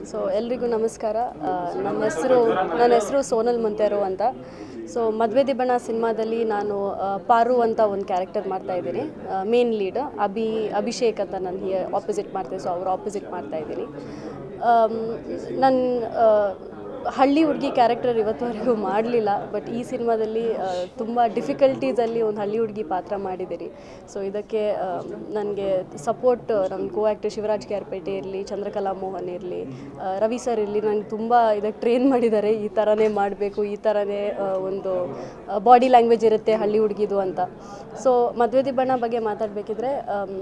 So ಎಲ್ರಿಗೂ ನಮಸ್ಕಾರ ಆ, ನನ್ನ ಹೆಸರು ನನ್ನ ಹೆಸರು ಸೋನಲ್ ಮಂತೇರು ಅಂತ ಸೊ ಮದುವೆ ದಿಬ್ಬಣ ಸಿನಿಮಾದಲ್ಲಿ ನಾನು ಆ, ಪಾರು ಅಂತ ಒಂದು ಕ್ಯಾರೆಕ್ಟರ್ ಮಾಡ್ತಾ ಇದ್ದೀನಿ ಮೇನ್ ಲೀಡ್ ಅಭಿ ಅಭಿಷೇಕ್ ಅಂತ ನಾನು ಆಪೋಸಿಟ್ ಮಾಡ್ತೀನಿ ಸೊ ಅವ್ರು ಆಪೋಸಿಟ್ ಮಾಡ್ತಾ ಇದ್ದೀನಿ ನನ್ನ ಹಳ್ಳಿ ಹುಡುಗಿ ಕ್ಯಾರೆಕ್ಟರ್ ಇವತ್ತುವರೆಗೂ ಮಾಡಲಿಲ್ಲ ಬಟ್ ಈ ಸಿನಿಮಾದಲ್ಲಿ ತುಂಬ ಡಿಫಿಕಲ್ಟೀಸಲ್ಲಿ ಒಂದು ಹಳ್ಳಿ ಹುಡುಗಿ ಪಾತ್ರ ಮಾಡಿದ್ದೀರಿ ಸೊ ಇದಕ್ಕೆ ನನಗೆ ಸಪೋರ್ಟ್ ನಮ್ಮ ಕೋ ಆ್ಯಕ್ಟರ್ ಶಿವರಾಜ್ ಕ್ಯಾರ್ಪೇಟೆ ಇರಲಿ ಚಂದ್ರಕಲಾ ಮೋಹನ್ ಇರಲಿ ರವಿ ಸರ್ ಇರಲಿ ನನಗೆ ತುಂಬ ಇದಕ್ಕೆ ಟ್ರೈನ್ ಮಾಡಿದ್ದಾರೆ ಈ ಥರನೇ ಮಾಡಬೇಕು ಈ ಥರನೇ ಆ, ಒಂದು ಬಾಡಿ ಲ್ಯಾಂಗ್ವೇಜ್ ಇರುತ್ತೆ ಹಳ್ಳಿ ಹುಡುಗಿದು ಅಂತ ಸೊ ಮದುವೆ ದಿಬ್ಬಣ್ಣ ಬಗ್ಗೆ ಮಾತಾಡಬೇಕಿದ್ರೆ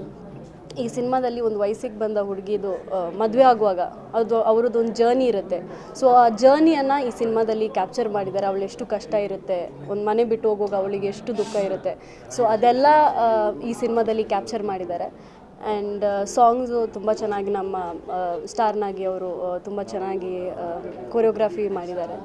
ಈ ಸಿನಿಮಾದಲ್ಲಿ ಒಂದು ವಯಸ್ಸಿಗೆ ಬಂದ ಹುಡುಗಿದು ಮದುವೆ ಆಗುವಾಗ ಅದು ಅವ್ರದ್ದು ಒಂದು ಜರ್ನಿ ಇರುತ್ತೆ ಸೊ ಆ ಜರ್ನಿಯನ್ನು ಈ ಸಿನಿಮಾದಲ್ಲಿ ಕ್ಯಾಪ್ಚರ್ ಮಾಡಿದ್ದಾರೆ ಅವಳು ಎಷ್ಟು ಕಷ್ಟ ಇರುತ್ತೆ ಒಂದು ಮನೆ ಬಿಟ್ಟು ಹೋಗುವಾಗ ಅವಳಿಗೆ ಎಷ್ಟು ದುಃಖ ಇರುತ್ತೆ ಸೊ ಅದೆಲ್ಲ ಆ, ಈ ಸಿನಿಮಾದಲ್ಲಿ ಕ್ಯಾಪ್ಚರ್ ಮಾಡಿದ್ದಾರೆ ಆ್ಯಂಡ್ ಸಾಂಗ್ಸು ತುಂಬ ಚೆನ್ನಾಗಿ ನಮ್ಮ ಸ್ಟಾರ್ನಾಗಿ ಅವರು ತುಂಬ ಚೆನ್ನಾಗಿ ಕೊರಿಯೋಗ್ರಫಿ ಮಾಡಿದ್ದಾರೆ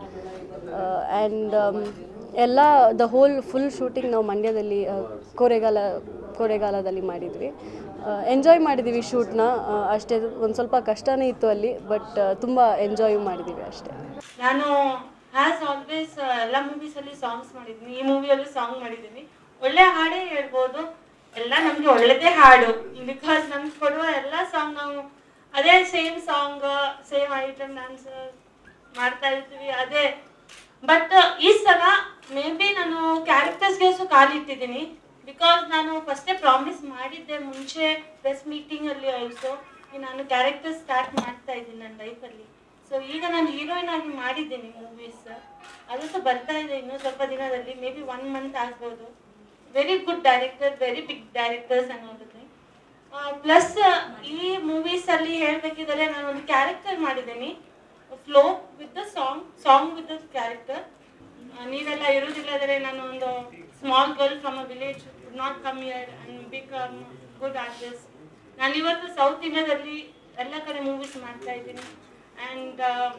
ಆ್ಯಂಡ್ ಎಲ್ಲ ದ ಹೋಲ್ ಫುಲ್ ಶೂಟಿಂಗ್ ನಾವು ಮಂಡ್ಯದಲ್ಲಿ ಆ, ಕೋರೆಗಾಲ ಕೋರೆಗಾಲದಲ್ಲಿ ಮಾಡಿದ್ವಿ ಎಂಜಾಯ್ ಮಾಡಿದ್ದೀವಿ ಶೂಟ್ನ ಅಷ್ಟೇ ಒಂದು ಸ್ವಲ್ಪ ಕಷ್ಟನೇ ಇತ್ತು ಅಲ್ಲಿ ಬಟ್ ತುಂಬ ಎಂಜಾಯ್ ಮಾಡಿದ್ದೀವಿ ಅಷ್ಟೇ ನಾನು ಆಸ್ ಆಲ್ವೇಸ್ ಎಲ್ಲ ಮೂವೀಸ್ ಅಲ್ಲಿ ಸಾಂಗ್ಸ್ ಮಾಡಿದ್ದೀನಿ ಈ ಮೂವಿಯಲ್ಲೂ ಸಾಂಗ್ ಮಾಡಿದ್ದೀನಿ ಒಳ್ಳೆ ಹಾಡೇ ಹೇಳ್ಬೋದು ಎಲ್ಲ ನಮ್ಗೆ ಒಳ್ಳೆದೇ ಹಾಡು ಬಿಕಾಸ್ ನಮ್ಗೆ ಕೊಡುವ ಎಲ್ಲ ಸಾಂಗ್ ನಾವು ಅದೇ same song same item dance ಮಾಡ್ತಾ ಇರ್ತೀವಿ ಅದೇ ಬಟ್ ಈ ಸಲ ಮೇ ಬಿ ನಾನು ಕ್ಯಾರೆಕ್ಟರ್ಸ್ಗೆ ಸಹ ಕಾಲಿಟ್ಟಿದ್ದೀನಿ ಬಿಕಾಸ್ ನಾನು ಫಸ್ಟೇ ಪ್ರಾಮಿಸ್ ಮಾಡಿದ್ದೆ ಮುಂಚೆ ಪ್ರೆಸ್ ಮೀಟಿಂಗ್ ಅಲ್ಲಿ ಆಲ್ಸೋ ನಾನು ಕ್ಯಾರೆಕ್ಟರ್ ಸ್ಟಾರ್ಟ್ ಮಾಡ್ತಾ ಇದ್ದೀನಿ ನನ್ನ ಲೈಫಲ್ಲಿ ಸೊ ಈಗ ನಾನು ಹೀರೋಯಿನ್ ಆಗಿ ಮಾಡಿದ್ದೀನಿ ಮೂವೀಸ್ ಅದು ಸಹ ಬರ್ತಾ ಇದೆ ಇನ್ನೂ ಸ್ವಲ್ಪ ದಿನದಲ್ಲಿ ಮೇ ಬಿ ಒನ್ ಮಂತ್ ಆಗ್ಬೋದು very good director very big directors ಅನ್ನೋದಕ್ಕೆ ಪ್ಲಸ್ ಈ ಮೂವೀಸ್ ಅಲ್ಲಿ ಹೇಳ್ಬೇಕಿದ್ರೆ ನಾನು ಒಂದು ಕ್ಯಾರೆಕ್ಟರ್ ಮಾಡಿದ್ದೀನಿ flow with the song song with the character ನೀವೆಲ್ಲ ಇರುವುದಿಲ್ಲದ್ರೆ ನಾನು ಒಂದು small girl from a village not come here and become good artist ನಾನು ಇವತ್ತು ಸೌತ್ ಇಂಡಿಯಾದಲ್ಲಿ ಎಲ್ಲ ಕಡೆ ಮೂವೀಸ್ ಮಾಡ್ತಾ ಇದ್ದೀನಿ ಆ್ಯಂಡ್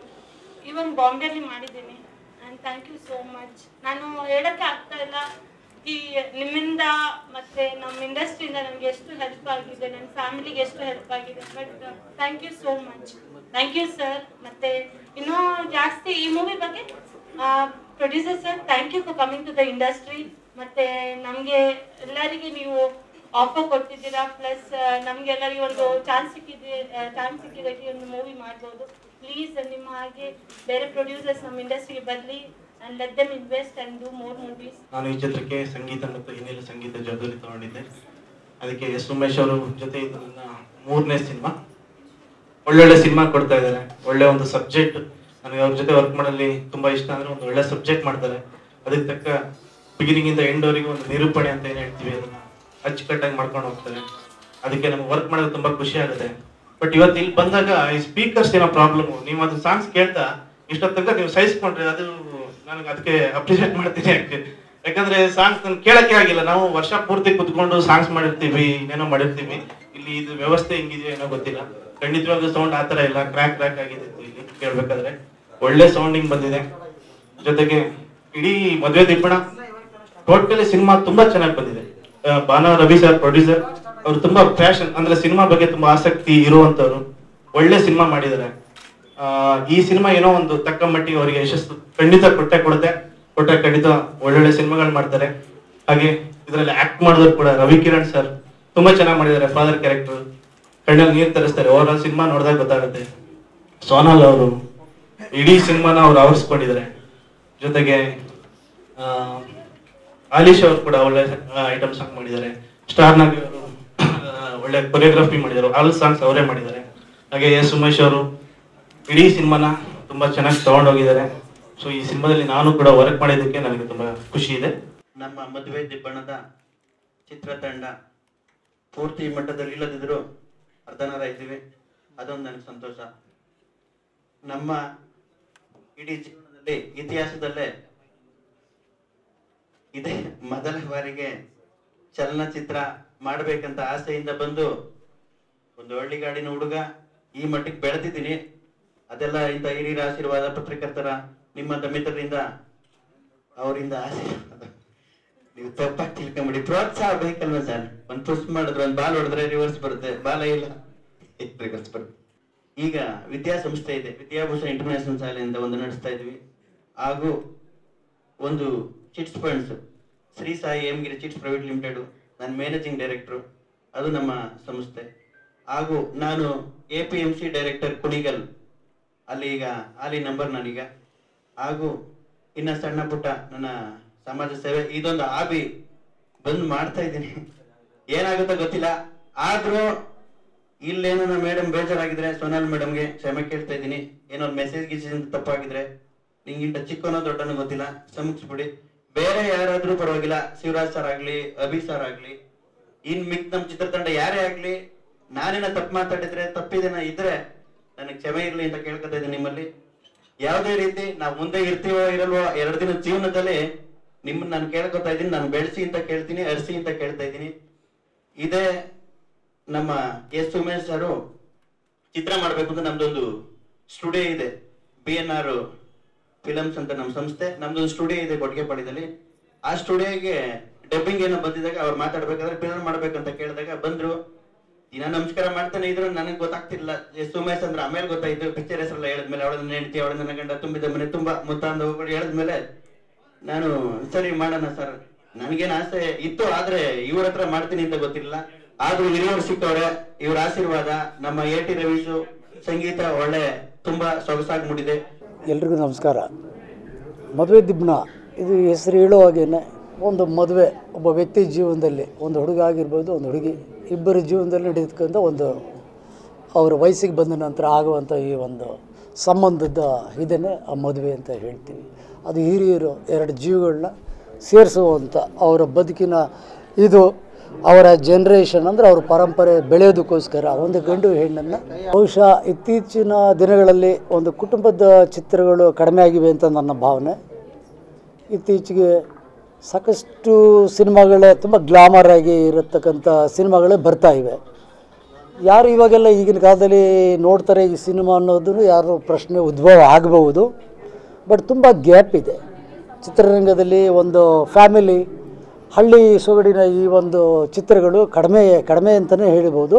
ಇವನ್ ಬಾಂಬೆಯಲ್ಲಿ ಮಾಡಿದ್ದೀನಿ and thank you so much ನಾನು ಹೇಳಕ್ಕೆ ಆಗ್ತಾ ಇಲ್ಲ ಈ ನಿಮ್ಮಿಂದ ಮತ್ತೆ ನಮ್ಮ ಇಂಡಸ್ಟ್ರಿಯಿಂದ ನನಗೆ ಎಷ್ಟು ಹೆಲ್ಪ್ ಆಗಿದೆ ನನ್ನ ಫ್ಯಾಮಿಲಿಗೆ ಎಷ್ಟು ಹೆಲ್ಪ್ ಆಗಿದೆ but thank you so much thank you sir ಮತ್ತೆ ಇನ್ನೂ ಜಾಸ್ತಿ ಈ ಮೂವಿ ಬಗ್ಗೆ producer sir thank you for coming to the industry ಮತ್ತೆ ನಮಗೆ ಎಲ್ಲರಿಗೆ ನೀವು ಆಫರ್ ಕೊಟ್ಟಿದ್ದೀರಾ ಪ್ಲಸ್ ನಮ್ಗೆಲ್ಲರಿಗೆ ಒಂದು ಚಾನ್ಸ್ ಸಿಕ್ಕಿದೆ ಚಾನ್ಸ್ ಸಿಕ್ಕಿದ್ದಕ್ಕೆ ಒಂದು ಮೂವಿ ಮಾಡ್ಬೋದು ಪ್ಲೀಸ್ ನಿಮ್ಮ ಹಾಗೆ ಬೇರೆ ಪ್ರೊಡ್ಯೂಸರ್ಸ್ ನಮ್ಮ ಇಂಡಸ್ಟ್ರಿಗೆ ಬರಲಿ and let them invest and do more movies ನಾನು ಈ ಚಿತ್ರಕ್ಕೆ ಸಂಗೀತ ಮತ್ತು ಹಿನ್ನೆಲೆ ಸಂಗೀತ ಜವಾಬ್ದಾರಿ ತಗೊಂಡಿದ್ದೆ ಅದಕ್ಕೆ ಎಸ್ ಉಮೇಶ್ ಅವರು ಜೊತೆ ಇದು ನನ್ನ ಮೂರನೇ ಸಿನಿಮಾ ಒಳ್ಳೊಳ್ಳೆ ಸಿನಿಮಾ ಕೊಡ್ತಾ ಇದ್ದಾರೆ ಒಳ್ಳೆ ಒಂದು ಸಬ್ಜೆಕ್ಟ್ ನನಗೆ ಅವ್ರ ಜೊತೆ ವರ್ಕ್ ಮಾಡಲಿ ತುಂಬಾ ಇಷ್ಟ ಅಂದ್ರೆ ಒಂದು ಒಳ್ಳೆ ಸಬ್ಜೆಕ್ಟ್ ಮಾಡ್ತಾರೆ ಅದಕ್ಕೆ ತಕ್ಕ ಬಿಗಿನಿಂಗ್ ಇಂದ ಎಂಡ್ ವರೆಗೂ ಒಂದು ನಿರೂಪಣೆ ಅಂತ ಏನ್ ಹೇಳ್ತೀವಿ ಅದನ್ನ ಅಚ್ಚುಕಟ್ಟಾಗಿ ಮಾಡ್ಕೊಂಡು ಹೋಗ್ತಾರೆ ಅದಕ್ಕೆ ನಮ್ಗೆ ವರ್ಕ್ ಮಾಡೋದು ತುಂಬಾ ಖುಷಿ ಆಗುತ್ತೆ ಬಟ್ ಇವತ್ತು ಇಲ್ಲಿ ಬಂದಾಗ ಈ ಸ್ಪೀಕರ್ಸ್ ಏನೋ ಪ್ರಾಬ್ಲಮ್ ನೀವು ಅದು ಸಾಂಗ್ಸ್ ಕೇಳ್ತಾ ಇಷ್ಟೊತ್ತು ತನಕ ನೀವು ಸಹಿಸ್ಕೊಂಡ್ರೆ ಅದು ನನಗೆ ಅದಕ್ಕೆ ಅಪ್ರಿಷಿಯೇಟ್ ಮಾಡ್ತೀನಿ actually. ಯಾಕಂದ್ರೆ ಸಾಂಗ್ಸ್ ನನ್ ಕೇಳಕ್ಕೆ ಆಗಿಲ್ಲ ನಾವು ವರ್ಷ ಪೂರ್ತಿ ಕುತ್ಕೊಂಡು ಸಾಂಗ್ಸ್ ಮಾಡಿರ್ತೀವಿ ಏನೋ ಮಾಡಿರ್ತೀವಿ ಇಲ್ಲಿ ಇದು ವ್ಯವಸ್ಥೆ ಹೆಂಗಿದೆಯೋ ಏನೋ ಗೊತ್ತಿಲ್ಲ ಖಂಡಿತವಾಗ್ಲೂ ಸೌಂಡ್ ಆತರ ಇಲ್ಲ ಕ್ರ್ಯಾಕ್ ಕ್ರ್ಯಾಕ್ ಆಗಿದೆ ಇಲ್ಲಿ ಕೇಳ್ಬೇಕಾದ್ರೆ ಒಳ್ಳೆ ಸೌಂಡಿಂಗ್ ಬಂದಿದೆ ಜೊತೆಗೆ ಇಡೀ ಮದುವೆ ದಿಬ್ಬಣ ಟೋಟಲಿ ಸಿನಿಮಾ ತುಂಬಾ ಚೆನ್ನಾಗಿ ಬಂದಿದೆ ಆ, ಬಾನ ರವಿ ಸರ್ ಪ್ರೊಡ್ಯೂಸರ್ ಅವ್ರು ತುಂಬಾ ಪ್ಯಾಷನ್ ಅಂದ್ರೆ ಸಿನಿಮಾ ಬಗ್ಗೆ ತುಂಬಾ ಆಸಕ್ತಿ ಇರುವಂತವ್ರು ಒಳ್ಳೆ ಸಿನಿಮಾ ಮಾಡಿದ್ದಾರೆ ಆ, ಈ ಸಿನಿಮಾ ಏನೋ ಒಂದು ತಕ್ಕ ಮಟ್ಟಿಗೆ ಅವರಿಗೆ ಯಶಸ್ಸು ಖಂಡಿತ ಕೊಟ್ಟೆ ಕೊಡುತ್ತೆ ಕೊಟ್ಟೆ ಖಂಡಿತ ಒಳ್ಳೊಳ್ಳೆ ಸಿನಿಮಾಗಳು ಮಾಡ್ತಾರೆ ಹಾಗೆ ಇದರಲ್ಲಿ ಆಕ್ಟ್ ಮಾಡಿದವರು ಕೂಡ ರವಿ ಕಿರಣ್ ಸರ್ ತುಂಬಾ ಚೆನ್ನಾಗಿ ಮಾಡಿದ್ದಾರೆ ಫಾದರ್ ಕ್ಯಾರೆಕ್ಟರ್ ಕಣ್ಣಲ್ಲಿ ನೀರು ತರಿಸ್ತಾರೆ ಓವರ್ ಆಲ್ ಸಿನಿಮಾ ನೋಡಿದಾಗ ಗೊತ್ತಾಗುತ್ತೆ ಸೋನಾಲ್ ಅವರು ಇಡೀ ಸಿನಿಮಾನ ಅವ್ರು ಆವರಿಸ್ಕೊಂಡಿದ್ದಾರೆ ಜೊತೆಗೆ ಆ, ಆಲಿಶ್ ಅವರು ಕೂಡ ಒಳ್ಳೆ ಐಟಮ್ ಸಾಂಗ್ ಮಾಡಿದ್ದಾರೆ ಸ್ಟಾರ್ ನಾಗ್ ಅವರು ಆ, ಒಳ್ಳೆ ಕೊರಿಯೋಗ್ರಫಿ ಮಾಡಿದ್ದಾರೆ ಆಲ್ ಸಾಂಗ್ಸ್ ಅವರೇ ಮಾಡಿದ್ದಾರೆ ಹಾಗೆ ಎಸ್ ಉಮೇಶ್ ಅವರು ಇಡೀ ಸಿನಿಮಾನ ತುಂಬಾ ಚೆನ್ನಾಗಿ ತಗೊಂಡೋಗಿದ್ದಾರೆ ಸೊ ಈ ಸಿನಿಮಾದಲ್ಲಿ ನಾನು ಕೂಡ ವರ್ಕ್ ಮಾಡಿದ್ದಕ್ಕೆ ನನಗೆ ತುಂಬಾ ಖುಷಿ ಇದೆ ನಮ್ಮ ಮದುವೆ ದಿಬ್ಬಣದ ಚಿತ್ರತಂಡ ಪೂರ್ತಿ ಮಟ್ಟದಲ್ಲಿ ಇಲ್ಲದಿದ್ರು ಅರ್ಧನಾರ ಇದ್ದೀವಿ ಅದೊಂದು ನನಗೆ ಸಂತೋಷ ನಮ್ಮ ಇಡೀ ಜೀವನದಲ್ಲಿ ಇತಿಹಾಸದಲ್ಲೇ ಇದೇ ಮೊದಲ ಬಾರಿಗೆ ಚಲನಚಿತ್ರ ಮಾಡ್ಬೇಕಂತ ಆಸೆಯಿಂದ ಬಂದು ಒಂದು ಹಳ್ಳಿಗಾಡಿನ ಹುಡುಗ ಈ ಮಟ್ಟಿಗೆ ಬೆಳೆದಿದ್ದೀನಿ ಅದೆಲ್ಲ ಇಂಥ ಹಿರಿಯರ ಆಶೀರ್ವಾದ ಪತ್ರಕರ್ತರ ನಿಮ್ಮಂತ ಮಿತ್ರರಿಂದ ಅವರಿಂದ ಆಶೀರ್ವಾದ ನೀವು ತಪ್ಪಾಗಿ ತಿಳ್ಕೊಂಬಿಡಿ ಪ್ರೋತ್ಸಾಹ ಬೇಕಲ್ವಾ ಸರ್ ಒಂದ್ ಪುಷ್ ಮಾಡಿದ್ರೆ ಒಂದ್ ಬಾಲ್ ಹೊಡೆದ್ರೆ ರಿವರ್ಸ್ ಬರುತ್ತೆ ಬಾಲ ಇಲ್ಲ ರಿವರ್ಸ್ ಬರುತ್ತೆ ಈಗ ವಿದ್ಯಾಸಂಸ್ಥೆ ಇದೆ ವಿದ್ಯಾಭೂಷಣ ಇಂಟರ್ನ್ಯಾಷನಲ್ ಶಾಲೆಯಿಂದ ಒಂದು ನಡೆಸ್ತಾ ಇದ್ವಿ ಹಾಗೂ ಒಂದು chits funds Shri Sai Hemagiri chits private limited ನಾನು ಮ್ಯಾನೇಜಿಂಗ್ ಡೈರೆಕ್ಟ್ರು ಅದು ನಮ್ಮ ಸಂಸ್ಥೆ ಹಾಗೂ ನಾನು A P M C director Kunigal ಅಲ್ಲಿ ಈಗ ಅಲ್ಲಿ ನಂಬರ್ ನಾನೀಗ ಹಾಗೂ ಇನ್ನ ಸಣ್ಣ ಪುಟ್ಟ ನನ್ನ ಸಮಾಜ ಸೇವೆ ಇದೊಂದು ಆಬಿ ಬಂದ್ ಮಾಡ್ತಾ ಇದ್ದೀನಿ ಏನಾಗುತ್ತೋ ಗೊತ್ತಿಲ್ಲ ಆದ್ರೂ ಇಲ್ಲೇನೋ ಮೇಡಮ್ ಬೇಜಾರಾಗಿದ್ರೆ ಸೋನಾಲ್ ಮೇಡಮ್ಗೆ ಕ್ಷಮೆ ಕೇಳ್ತಾ ಇದ್ದೀನಿ ಏನೋ ಮೆಸೇಜ್ ಗಿಸೇಜ್ ತಪ್ಪಾಗಿದ್ರೆ ನಿಂಗಿಂತ ಚಿಕ್ಕನೋ ದೊಡ್ಡನೋ ಗೊತ್ತಿಲ್ಲ ಕ್ಷಮಿಸ್ಬಿಡಿ ಬೇರೆ ಯಾರಾದ್ರೂ ಪರವಾಗಿಲ್ಲ ಶಿವರಾಜ್ ಸರ್ ಆಗ್ಲಿ ಅಭಿ ಸರ್ ಆಗ್ಲಿ ಇನ್ ಮಿಕ್ ನಮ್ ಚಿತ್ರತಂಡ ಯಾರೇ ಆಗ್ಲಿ ನಾನೇನ ತಪ್ಪು ಮಾತಾಡಿದ್ರೆ ತಪ್ಪಿದೇನ ಇದ್ರೆ ನನಗೆ ಕ್ಷಮೆ ಇರ್ಲಿ ಅಂತ ಕೇಳ್ಕೊತಾ ಇದ್ದೀನಿ ನಿಮ್ಮಲ್ಲಿ ಯಾವುದೇ ರೀತಿ ನಾವು ಮುಂದೆ ಇರ್ತೀವೋ ಇರಲ್ವೋ ಎರಡು ದಿನ ಜೀವನದಲ್ಲಿ ನಿಮ್ಮನ್ನ ನಾನು ಕೇಳ್ಕೊತಾ ಇದ್ದೀನಿ ನಾನು ಬೆಳೆಸಿ ಅಂತ ಕೇಳ್ತೀನಿ ಅರ್ಸಿ ಅಂತ ಕೇಳ್ತಾ ಇದ್ದೀನಿ ಇದೇ ನಮ್ಮ ಎಸ್ ಉಮೇಶ್ ಸರು ಚಿತ್ರ ಮಾಡ್ಬೇಕು ಅಂತ ನಮ್ದೊಂದು ಸ್ಟುಡಿಯೋ ಇದೆ ಬಿ ಎನ್ ಆರ್ ಫಿಲಮ್ಸ್ ಅಂತ ನಮ್ಮ ಸಂಸ್ಥೆ ನಮ್ದೊಂದು ಸ್ಟುಡಿಯೋ ಇದೆ ಕೊಟ್ಟಿಗೆಪಾಳ್ಯದಲ್ಲಿ ಆ ಸ್ಟುಡಿಯೋಗೆ ಡಬ್ಬಿಂಗ್ ಏನೋ ಬಂದಿದಾಗ ಅವ್ರು ಮಾತಾಡ್ಬೇಕಾದ್ರೆ ಫಿಲಮ್ ಮಾಡ್ಬೇಕಂತ ಕೇಳಿದಾಗ ಬಂದ್ರು ದಿನ ನಮಸ್ಕಾರ ಮಾಡ್ತಾನೆ ಇದ್ರು ನನಗೆ ಗೊತ್ತಾಗ್ತಿರ್ಲಿಲ್ಲ ಎಸ್ ಉಮೇಶ್ ಅಂದ್ರೆ ಆಮೇಲೆ ಗೊತ್ತಾಯ್ತು ಪಿಕ್ಚರ್ ಹೆಸರೆಲ್ಲ ಹೇಳಿದ್ಮೇಲೆ ಅವಳ ನನ್ನ ಹೆಂಡತಿ ಅವಳ ನನ್ನ ಗಂಡ ತುಂಬಿದ ಮನೆ ತುಂಬಾ ಮುತ್ತಾಂದ ಹೋಗ್ಬಿಟ್ಟು ಹೇಳಿದ್ಮೇಲೆ ನಾನು ಸರಿ ಮಾಡೋಣ ಸರ್ ನನಗೇನು ಆಸೆ ಇತ್ತು ಆದ್ರೆ ಇವ್ರ ಹತ್ರ ಮಾಡ್ತೀನಿ ಅಂತ ಗೊತ್ತಿಲ್ಲ ಆದ್ರೂ ಹಿರಿಯವರು ಸಿಕ್ಕವ್ರೆ ಇವ್ರ ಆಶೀರ್ವಾದ ನಮ್ಮ ಎ ಟಿ ರವೀಶು ಸಂಗೀತ ಒಳ್ಳೆ ತುಂಬಾ ಸೊಗಸಾಗಿ ಮೂಡಿದೆ ಎಲ್ರಿಗೂ ನಮಸ್ಕಾರ ಮದುವೆ ದಿಬ್ಬಣ ಇದು ಹೆಸರು ಹೇಳೋ ಹಾಗೇನೆ ಒಂದು ಮದುವೆ ಒಬ್ಬ ವ್ಯಕ್ತಿ ಜೀವನದಲ್ಲಿ ಒಂದು ಹುಡುಗ ಆಗಿರ್ಬೋದು ಒಂದು ಹುಡುಗಿ ಇಬ್ಬರ ಜೀವನದಲ್ಲಿ ನಡೆದಕ್ಕಂಥ ಒಂದು ಅವರ ವಯಸ್ಸಿಗೆ ಬಂದ ನಂತರ ಆಗುವಂಥ ಈ ಒಂದು ಸಂಬಂಧದ ಇದನ್ನೇ ಆ ಮದುವೆ ಅಂತ ಹೇಳ್ತೀವಿ ಅದು ಹಿರಿಯರು ಎರಡು ಜೀವಗಳನ್ನ ಸೇರಿಸುವಂಥ ಅವರ ಬದುಕಿನ ಇದು ಅವರ ಜನ್ರೇಷನ್ ಅಂದರೆ ಅವ್ರ ಪರಂಪರೆ ಬೆಳೆಯೋದಕ್ಕೋಸ್ಕರ ಒಂದು ಗಂಡು ಹೆಣ್ಣನ್ನು ಬಹುಶಃ ಇತ್ತೀಚಿನ ದಿನಗಳಲ್ಲಿ ಒಂದು ಕುಟುಂಬದ ಚಿತ್ರಗಳು ಕಡಿಮೆ ಆಗಿವೆ ಅಂತ ನನ್ನ ಭಾವನೆ ಇತ್ತೀಚೆಗೆ ಸಾಕಷ್ಟು ಸಿನಿಮಾಗಳೇ ತುಂಬ ಗ್ಲಾಮರ್ ಆಗಿ ಇರತಕ್ಕಂಥ ಸಿನಿಮಾಗಳೇ ಬರ್ತಾ ಇವೆ ಯಾರು ಇವಾಗೆಲ್ಲ ಈಗಿನ ಕಾಲದಲ್ಲಿ ನೋಡ್ತಾರೆ ಈ ಸಿನಿಮಾ ಅನ್ನೋದು ಯಾರು ಪ್ರಶ್ನೆ ಉದ್ಭವ ಆಗಬಹುದು ಬಟ್ ತುಂಬ ಗ್ಯಾಪ್ ಇದೆ ಚಿತ್ರರಂಗದಲ್ಲಿ ಒಂದು ಫ್ಯಾಮಿಲಿ ಹಳ್ಳಿ ಸೊಗಡಿನ ಈ ಒಂದು ಚಿತ್ರಗಳು ಕಡಿಮೆ ಕಡಿಮೆ ಅಂತಲೇ ಹೇಳ್ಬೋದು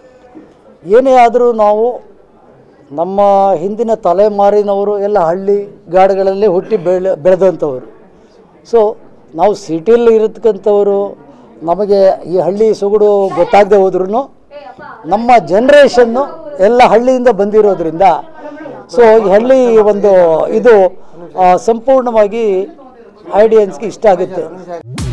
ಏನೇ ಆದರೂ ನಾವು ನಮ್ಮ ಹಿಂದಿನ ತಲೆಮಾರಿನವರು ಎಲ್ಲ ಹಳ್ಳಿ ಗಾಡುಗಳಲ್ಲೇ ಹುಟ್ಟಿ ಬೆಳೆ ಬೆಳೆದಂಥವರು ಸೊ ನಾವು ಸಿಟಿಯಲ್ಲಿ ಇರತಕ್ಕಂಥವರು ನಮಗೆ ಈ ಹಳ್ಳಿ ಸೊಗಡು ಗೊತ್ತಾಗದೆ ಹೋದ್ರೂ ನಮ್ಮ ಜನ್ರೇಷನ್ನು ಎಲ್ಲ ಹಳ್ಳಿಯಿಂದ ಬಂದಿರೋದ್ರಿಂದ ಸೊ ಈ ಹಳ್ಳಿ ಒಂದು ಇದು ಆ, ಸಂಪೂರ್ಣವಾಗಿ ಆಡಿಯನ್ಸ್ಗೆ ಇಷ್ಟ ಆಗುತ್ತೆ